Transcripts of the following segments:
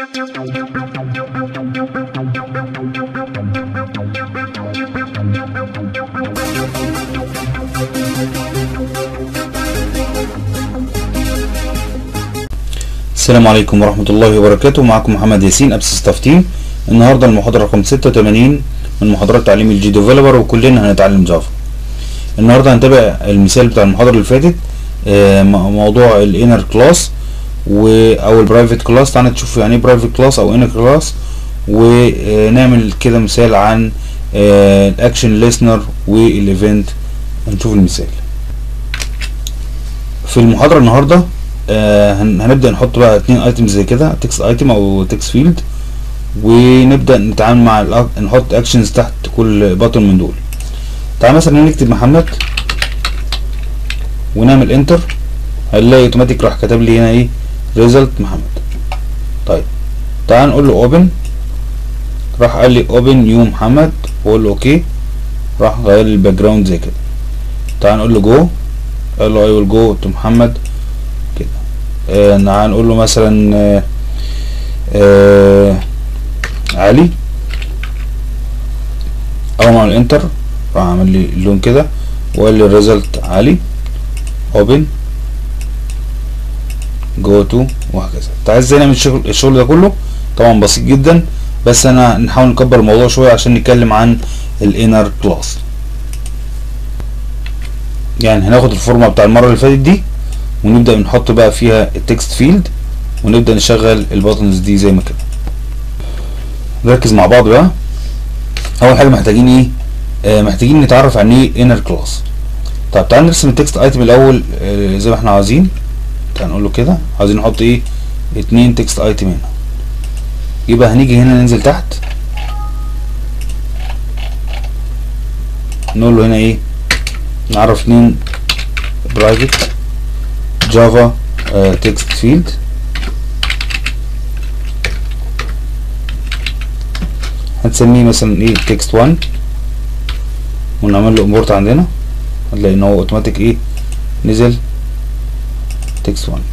السلام عليكم ورحمة الله وبركاته معكم محمد ياسين أبس ستاف تيم النهاردة المحاضرة رقم 86 من محاضرات تعليم الجي ديفلوبر وكلنا هنتعلم جافا النهاردة هنتابع المثال بتاع المحاضرة اللي فاتت آه، م- موضوع الانر كلاس و او البرايفت كلاس تعالى نشوف يعني ايه برايفت كلاس او انر كلاس ونعمل كده مثال عن الاكشن ليسنر والايفنت هنشوف المثال في المحاضرة النهاردة آه، هن- هنبدأ نحط بقى اتنين ايتمز زي كده تكست ايتم او تكست فيلد ونبدأ نتعامل مع الأك- نحط اكشنز تحت كل باتون من دول تعال مثلا نكتب محمد ونعمل انتر هنلاقي اوتوماتيك راح كتب لي هنا ايه ريزلت محمد طيب تعال نقول له اوبن راح قال لي اوبن نيو محمد واقول له اوكي راح غير لي الباك جراوند زي كده تعال نقول له جو قال له اي ويل جو تو محمد كده آه تعال نقول له مثلا آه آه علي اول ما اعمل انتر راح عمل لي اللون كده وقال لي الريزلت علي اوبن جو تو وهكذا انت عايز ازاي نعمل الشغل, الشغل ده كله طبعا بسيط جدا بس انا نحاول نكبر الموضوع شويه عشان نتكلم عن الانر كلاس يعني هناخد الفورمه بتاع المره اللي فاتت دي ونبدا نحط بقى فيها التكست فيلد ونبدا نشغل الباتنز دي زي ما كده نركز مع بعض بقى اول حاجه محتاجين ايه آه محتاجين نتعرف عن ايه انر كلاس طب تعال نرسم التكست ايتم الاول آه زي ما احنا عاوزين تعال نقول له كده عاوزين نحط ايه اتنين تكست ايتم هنا يبقى هنيجي هنا ننزل تحت نقول له هنا ايه نعرف اتنين برايفت جافا تكست فيلد هنسميه مثلا ايه تكست 1 ونعمل له امبورت عندنا هنلاقي ان هو اوتوماتيك ايه نزل تكست 1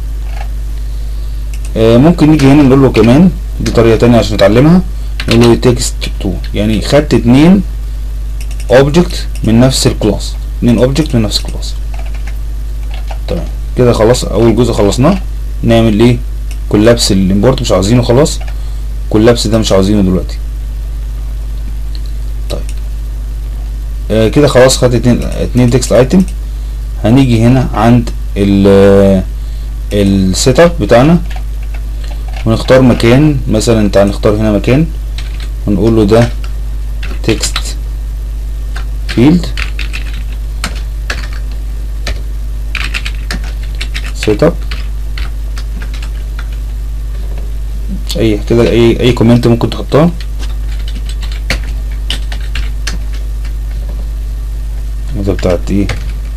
آه ممكن نيجي هنا نقول له كمان دي طريقه تانية عشان نتعلمها نقول له تكست 2 يعني خدت اتنين اوبجكت من نفس الكلاس اتنين اوبجكت من نفس الكلاس تمام كده خلاص اول جزء خلصناه نعمل ايه كولابس الامبورت مش عاوزينه خلاص كولابس ده مش عاوزينه دلوقتي طيب آه كده خلاص خدت اتنين اتنين تكست ايتم هنيجي هنا عند ال السيت اب بتاعنا ونختار مكان مثلا تعال نختار هنا مكان ونقول له ده تكست فيلد سيت اب اي كده اي اي كومنت ممكن تحطها ده بتاعت ايه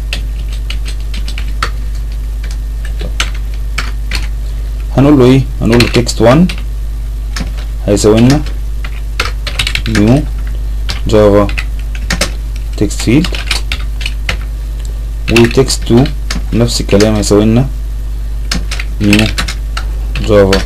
هنقول له ايه هنقول له تكست 1 هيساوي لنا نيو جافا تكست فيلد وتكست 2 نفس الكلام هيساوي لنا نيو جافا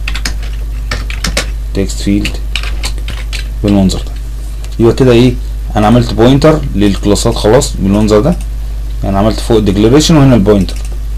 تكست فيلد بالمنظر ده يبقى كده ايه انا عملت بوينتر للكلاسات خلاص بالمنظر ده يعني عملت فوق الديكلاريشن وهنا البوينتر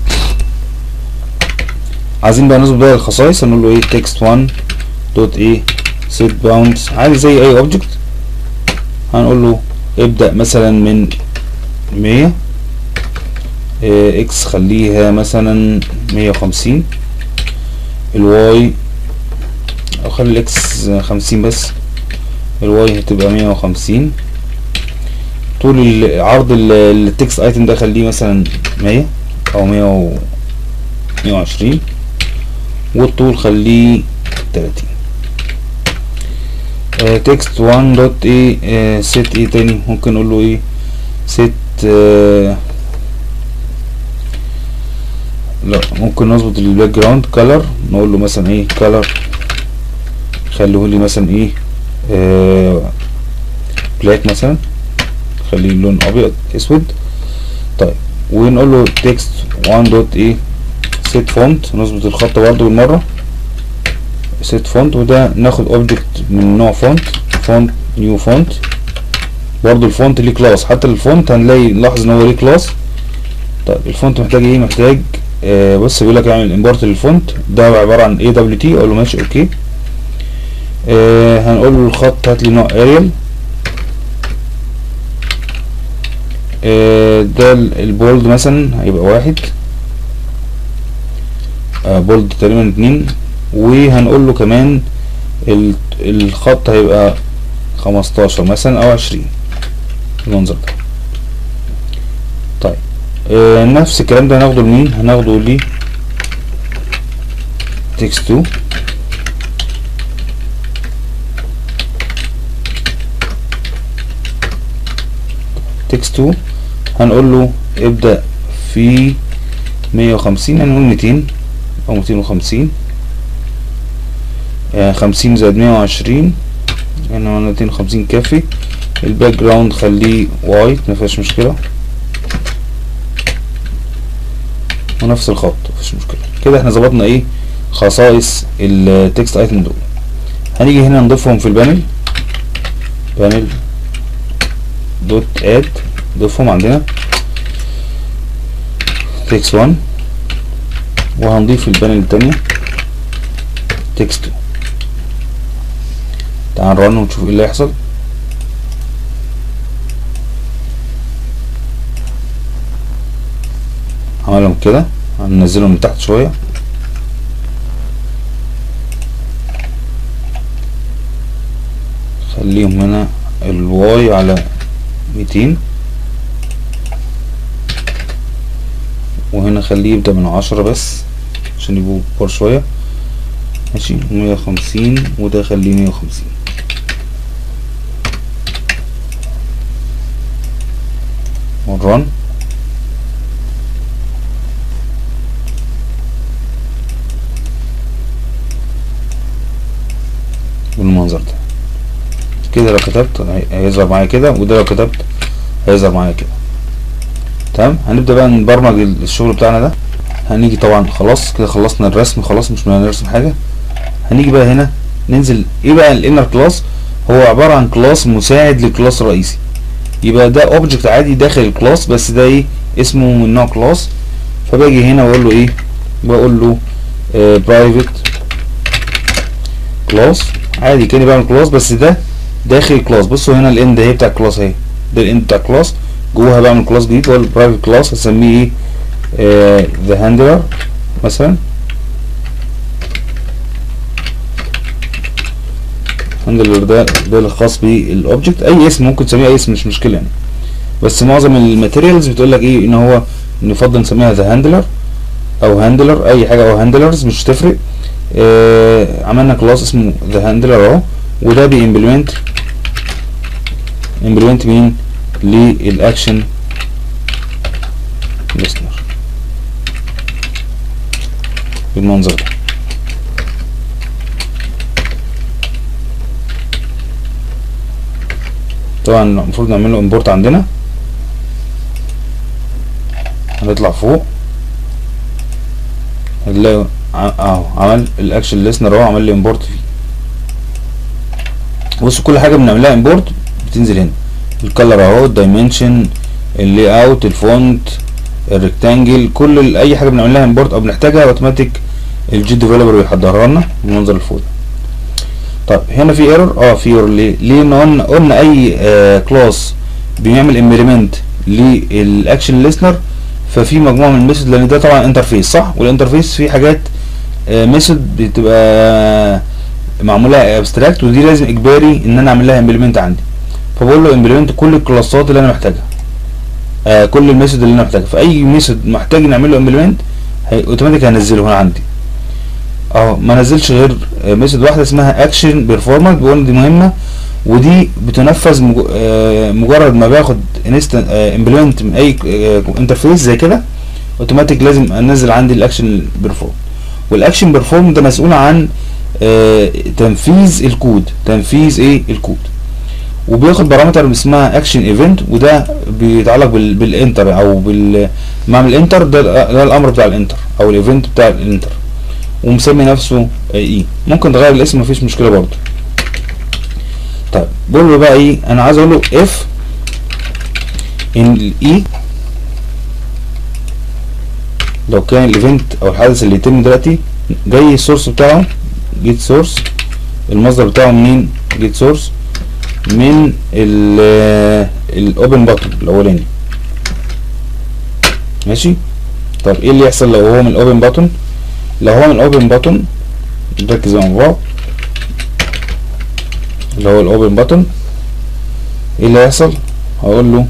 عايزين بقى نظبط بقى الخصائص هنقول له ايه تكست 1 دوت ايه سيت باوندز عادي زي اي اوبجكت هنقول له ابدأ مثلا من 100 إيه اكس خليها مثلا 150 الواي او خلي الاكس 50 بس الواي هتبقى 150 طول ال- عرض ال- التكست ايتم ده خليه مثلا 100 او 100 و 120 والطول خليه 30 تكست 1 دوت ايه سيت ايه تاني ممكن نقول له ايه سيت لا ممكن نظبط الباك جراوند كلر نقول له مثلا ايه كلر خليه لي مثلا ايه بلاك مثلا خليه اللون ابيض اسود طيب ونقول له تكست 1 دوت ايه سيت فونت نظبط الخط برضه بالمره set font وده ناخد object من نوع font font new font برضو الفونت ليه كلاس حتى الفونت هنلاقي نلاحظ ان هو ليه كلاس طيب الفونت محتاج ايه محتاج آه بص بيقول لك اعمل امبورت للفونت ده عباره عن اي دبليو تي اقول له ماشي اوكي آه هنقول له الخط هات لي نوع اريال آه ده البولد مثلا هيبقى واحد آه بولد تقريبا اتنين وهنقول له كمان الخط هيبقى خمستاشر مثلا او عشرين المنظر ده طيب آه نفس الكلام ده هناخده لمين هناخده ل تكست 2 تكست 2 هنقول له ابدأ في مية وخمسين هنقول ميتين او ميتين وخمسين خمسين زائد مية وعشرين هنا ميتين وخمسين كافي الباك جراوند خليه وايت مفيهاش مشكلة ونفس الخط مفيش مشكلة كده احنا ظبطنا ايه خصائص التكست ايتم دول هنيجي هنا نضيفهم في البانل بانل دوت اد نضيفهم عندنا تكست 1 وهنضيف البانل التانية تكست 2 تعال نرن ونشوف ايه اللي هيحصل عملهم كده هننزلهم من تحت شوية خليهم هنا الواي على ميتين وهنا خليه يبدأ من عشرة بس عشان يبقوا كبار شوية ماشي مية وخمسين وده خليه مية وخمسين ونرن بالمنظر ده كده لو كتبت هيظهر معايا كده وده لو كتبت هيظهر معايا كده تمام هنبدأ بقى نبرمج الشغل بتاعنا ده هنيجي طبعا خلاص كده خلصنا الرسم خلاص مش هنرسم حاجة هنيجي بقى هنا ننزل ايه بقى الانر كلاس هو عبارة عن كلاس مساعد للكلاس الرئيسي يبقى ده اوبجكت عادي داخل الكلاس بس ده ايه اسمه من نوع كلاس فباجي هنا واقول له ايه بقول له برايفت كلاس عادي كاني بعمل كلاس بس ده داخل الكلاس بصوا هنا الاند اهي بتاع الكلاس اهي ده الاند بتاع الكلاس جواها بعمل كلاس جديد واقول برايفت كلاس هسميه ايه ذا هاندلر مثلا هاندلر ده ده الخاص بالاوبجكت اي اسم ممكن تسميه اي اسم مش مشكله يعني بس معظم الماتيريالز بتقول لك ايه ان هو نفضل نسميها ذا هاندلر او هاندلر اي حاجه او هاندلرز مش تفرق آه عملنا كلاس اسمه ذا هاندلر اهو وده بيمبلمنت امبلمنت مين للاكشن ليسنر بالمنظر ده طبعا المفروض نعمل له امبورت عندنا هنطلع فوق هنلاقي اهو عمل الاكشن ليسنر اهو عمل لي امبورت فيه بصوا كل حاجه بنعملها امبورت بتنزل هنا الكالر اهو الدايمنشن اللي اوت الفونت الريكتانجل كل اي حاجه بنعملها امبورت او بنحتاجها اوتوماتيك الجي ديفلوبر بيحضرها لنا بالمنظر الفوق ده طيب هنا في ايرور اه في ايرور ليه ليه ان قلنا قلنا اي آه كلاس بيعمل امبلمنت للاكشن ليسنر ففي مجموعه من الميثود لان ده طبعا انترفيس صح والانترفيس فيه حاجات آه ميثود بتبقى معموله ابستراكت ودي لازم اجباري ان انا اعمل لها امبلمنت عندي فبقول له امبلمنت كل الكلاسات اللي انا محتاجها آه كل الميثود اللي انا محتاجها فاي ميثود محتاج نعمل له امبلمنت اوتوماتيك هنزله هنا عندي اه ما نزلش غير ميثود واحده اسمها اكشن بيرفورمانس بيقول دي مهمه ودي بتنفذ مجرد ما باخد انستنت امبلمنت من اي انترفيس زي كده اوتوماتيك لازم انزل عندي الاكشن بيرفورم والاكشن بيرفورم ده مسؤول عن تنفيذ الكود تنفيذ ايه الكود وبياخد بارامتر اسمها اكشن ايفنت وده بيتعلق بالانتر او بال معمل الانتر ده, ده الامر بتاع الانتر او الايفنت بتاع الانتر ومسمي نفسه اي ممكن تغير الاسم مفيش مشكله برضه طيب بقول له بقى ايه انا عايز اقول له اف ان الاي لو كان الايفنت او الحدث اللي يتم دلوقتي جاي السورس بتاعه جيت سورس المصدر بتاعه منين جيت سورس من ال الاوبن باتون الاولاني ماشي طب ايه اللي يحصل لو هو من الاوبن باتون لو هو من الاوبن باتون نركز مع بعض اللي هو الاوبن باتون ايه اللي هيحصل هقول له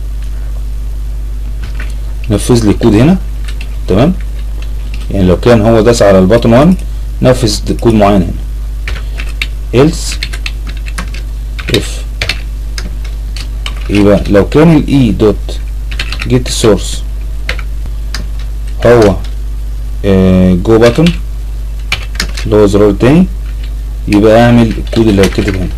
نفذ لي الكود هنا تمام يعني لو كان هو داس على الباتون 1 نفذ كود معين هنا else if يبقى لو كان الاي دوت جيت سورس هو جو باتون اللي هو زرار تاني يبقى اعمل الكود اللي هيتكتب هنا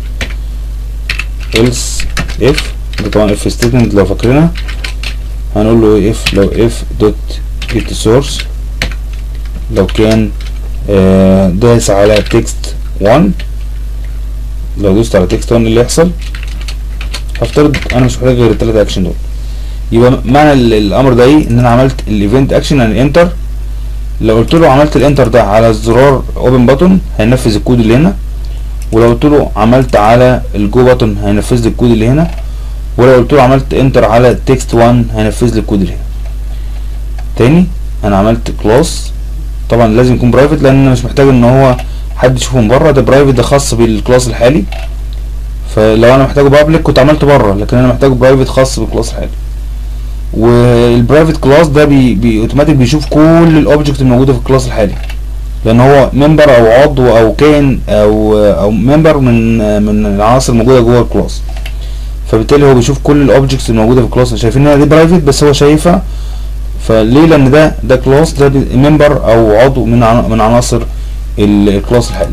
else if ده طبعا if statement لو فاكرينها هنقول له if لو if دوت get source لو كان آه داس على text 1 لو دوست على text 1 اللي يحصل هفترض انا مش محتاج غير التلاتة اكشن دول يبقى معنى الامر ده ايه ان انا عملت الايفنت اكشن يعني انتر لو قلت له عملت الانتر ده على الزرار اوبن باتون هينفذ الكود اللي هنا ولو قلت له عملت على الجو باتون هينفذ لي الكود اللي هنا ولو قلت له عملت انتر على تكست 1 هينفذ لي الكود اللي هنا تاني انا عملت كلاس طبعا لازم يكون برايفت لان انا مش محتاج ان هو حد يشوفه من بره ده برايفت ده خاص بالكلاس الحالي فلو انا محتاجه بابليك كنت عملته بره لكن انا محتاجه برايفت خاص بالكلاس الحالي والبرايفت كلاس ده بي, بي اوتوماتيك بيشوف كل الاوبجكت الموجوده في الكلاس الحالي لان هو ممبر او عضو او كائن او او ممبر من من العناصر الموجوده جوه الكلاس فبالتالي هو بيشوف كل الاوبجكتس الموجوده في الكلاس شايفين ان دي برايفت بس هو شايفها فليه لان ده ده كلاس ده ممبر او عضو من من عناصر الكلاس الحالي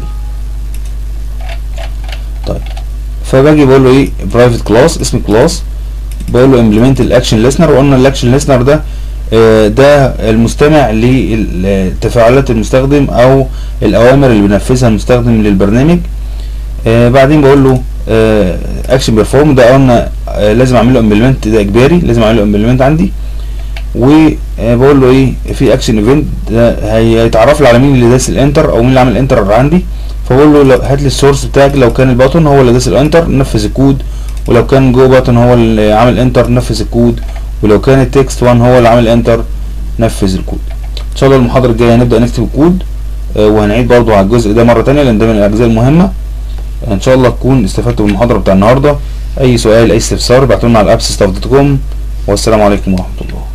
طيب فباجي بقول له ايه برايفت كلاس اسم كلاس بقول له امبلمنت الاكشن ليسنر وقلنا الاكشن ليسنر ده آه ده المستمع لتفاعلات المستخدم او الاوامر اللي بينفذها المستخدم للبرنامج آه بعدين بقول له اكشن بيرفورم ده قلنا آه لازم اعمل له امبلمنت ده اجباري لازم اعمل له امبلمنت عندي وبقول له ايه في اكشن ايفنت ده هيتعرف لي على مين اللي داس الانتر او مين اللي عمل انتر عندي فبقول له هات لي السورس بتاعك لو كان الباتون هو اللي داس الانتر نفذ الكود ولو كان جو باتون هو اللي عامل انتر نفذ الكود ولو كان التكست 1 هو اللي عامل انتر نفذ الكود ان شاء الله المحاضره الجايه هنبدا نكتب الكود آه وهنعيد برضو على الجزء ده مره تانية لان ده من الاجزاء المهمه ان شاء الله تكون استفدتوا من المحاضره بتاع النهارده اي سؤال اي استفسار ابعتوا لنا على الابس ستاف دوت كوم والسلام عليكم ورحمه الله